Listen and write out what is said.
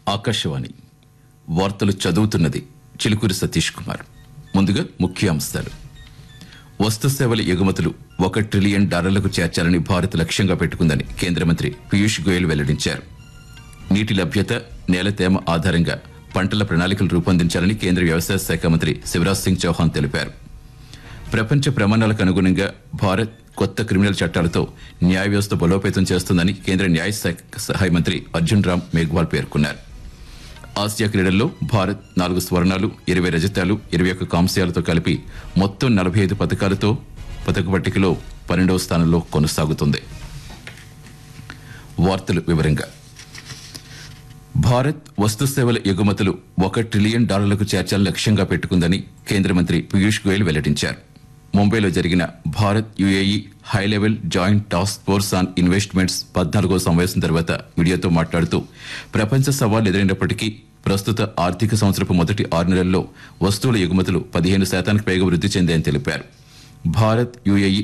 ఆకాశవాణి వార్తలు చదువుతున్నది చిలుకూరి సతీష్ కుమార్ ముందుగా ముఖ్యాంశాలు వస్తు సేవల ఎగుమతులు ఒక ట్రిలియన్ డాలర్లకు చేర్చాలని భారత్ లక్ష్యంగా పెట్టుకుందని కేంద్ర మంత్రి పీయూష్ గోయల్ వెల్లడించారు నీటి లభ్యత నేల తేమ ఆధారంగా పంటల ప్రణాళికలు రూపొందించాలని కేంద్ర వ్యవసాయ శాఖ మంత్రి శివరాజ్ సింగ్ చౌహాన్ తెలిపారు ప్రపంచ ప్రమాణాలకు అనుగుణంగా భారత్ కొత్త క్రిమినల్ చట్టాలతో న్యాయ వ్యవస్థ బలోపేతం చేస్తుందని కేంద్ర న్యాయ శాఖ సహాయ మంత్రి అర్జున్ రామ్ మేఘ్వాల్ పేర్కొన్నారు ఆసియా క్రీడల్లో భారత్ నాలుగు స్వర్ణాలు ఇరవై రజతాలు ఇరవై ఒక్క కాంస్యాలతో కలిపి మొత్తం నలభై ఐదు పథకాలతో పథక పట్టికలో పన్నెండవ స్థానంలో కొనసాగుతుంది వార్తలు వివరంగా భారత్ వస్తు సేవల ఎగుమతులు ఒక ట్రిలియన్ డాలర్లకు చేర్చాలని లక్ష్యంగా పెట్టుకుందని కేంద్ర మంత్రి పీయూష్ గోయల్ వెల్లడించారు ముంబైలో జరిగిన Bharat UAE high level joint task force on investments పద్నాలుగో సమావేశం తర్వాత మీడియాతో మాట్లాడుతూ ప్రపంచ సవాళ్లు ఎదురైనప్పటికీ ప్రస్తుత ఆర్థిక సంవత్సరపు మొదటి ఆరు నెలల్లో వస్తువుల ఎగుమతులు పదిహేను శాతానికి పైగా వృద్ధి చెందాయని తెలిపారు భారత్ యుఏఈ